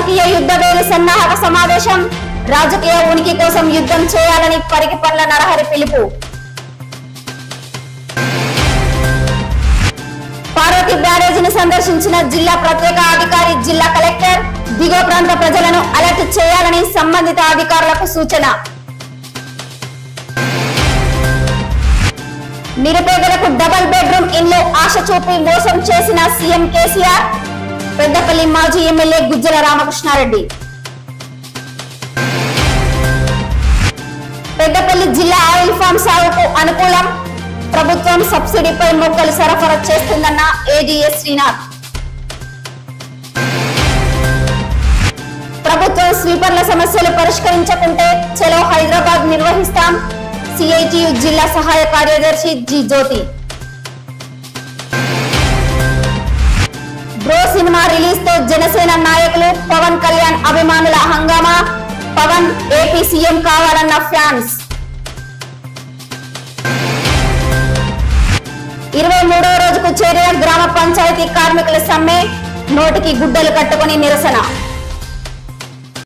రాజకీయ యుద్ధ వేడి సన్నాహక సమావేశం రాజకీయ ఉనికి కోసం యుద్ధం చేయాలని పరికిపట్ల నరహరి పిలుపు పార్వతి బ్యారేజీని సందర్శించిన జిల్లా ప్రత్యేక అధికారి జిల్లా కలెక్టర్ దిగువ ప్రాంత ప్రజలను అలర్ట్ చేయాలని సంబంధిత అధికారులకు సూచన నిరుపేదలకు డబల్ బెడ్రూమ్ ఇల్లు ఆశ చూపి మోసం చేసిన సీఎం కేసీఆర్ పెద్దపల్లి మాజీ ఎమ్మెల్యే గుజ్జల రామకృష్ణారెడ్డి పెద్దపల్లి జిల్లా ఆయిల్ ఫామ్ సాగుకు అనుకూలం ప్రభుత్వం సబ్సిడీపై మొక్కలు సరఫరా చేస్తుందన్న ఏడీఎస్ శ్రీనాథ్ ప్రభుత్వం స్వీపర్ల సమస్యలు పరిష్కరించకుంటే చలో హైదరాబాద్ నిర్వహిస్తాం సిఐటియు జిల్లా సహాయ కార్యదర్శి G Jyothi Bro cinema release తో జనసేన నాయకులు పవన్ కళ్యాణ్ అభిమానుల హంగామా పవన్ ఏపీ సీఎం కావాలన్న ఫ్యాన్స్ ఇరవై మూడవ రోజుకు చేరిన గ్రామ పంచాయతీ కార్మికుల సమ్మె నోటికి గుడ్డలు కట్టుకుని నిరసన